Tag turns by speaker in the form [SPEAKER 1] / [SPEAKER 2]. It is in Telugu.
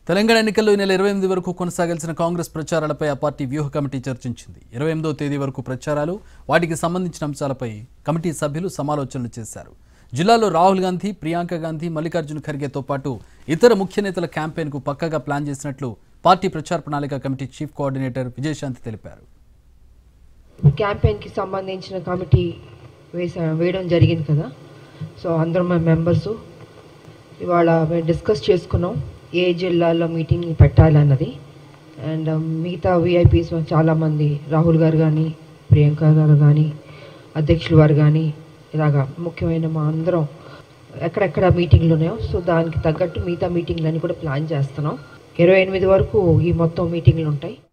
[SPEAKER 1] తెలంగాణ ఎన్నికల్లో ఈ నెల ఇరవై ఎనిమిది వరకు కొనసాగాల్సిన కాంగ్రెస్ ప్రచారాలపై ఆ పార్టీ వ్యూహ కమిటీ చర్చించింది ఇరవై ఎనిమిదో తేదీ వరకు ప్రచారాలు వాటికి సంబంధించిన అంశాలపై కమిటీ సభ్యులు సమాలోచనలు చేశారు జిల్లాలో రాహుల్ గాంధీ ప్రియాంక గాంధీ మల్లికార్జున ఖర్గేతో పాటు ఇతర ముఖ్య నేతల క్యాంపెయిన్కు పక్కగా ప్లాన్ చేసినట్లు పార్టీ ప్రచార ప్రణాళిక కమిటీ చీఫ్ కోఆర్డినేటర్ విజయశాంతి తెలిపారు
[SPEAKER 2] క్యాంపెయిన్కి సంబంధించిన కమిటీ వేసా వేయడం జరిగింది కదా సో అందరం మా మెంబర్స్ ఇవాళ మేము డిస్కస్ చేసుకున్నాం ఏ జిల్లాలో మీటింగ్ పెట్టాలన్నది అండ్ మిగతా విఐపీస్ చాలామంది రాహుల్ గారు కానీ ప్రియాంక గారు కానీ అధ్యక్షులు వారు కానీ ఇలాగా ముఖ్యమైన మా అందరం ఎక్కడెక్కడ మీటింగ్లు ఉన్నాయో సో దానికి తగ్గట్టు మిగతా మీటింగ్లన్నీ కూడా ప్లాన్ చేస్తున్నాం ఇరవై ఎనిమిది వరకు ఈ మొత్తం మీటింగ్లు ఉంటాయి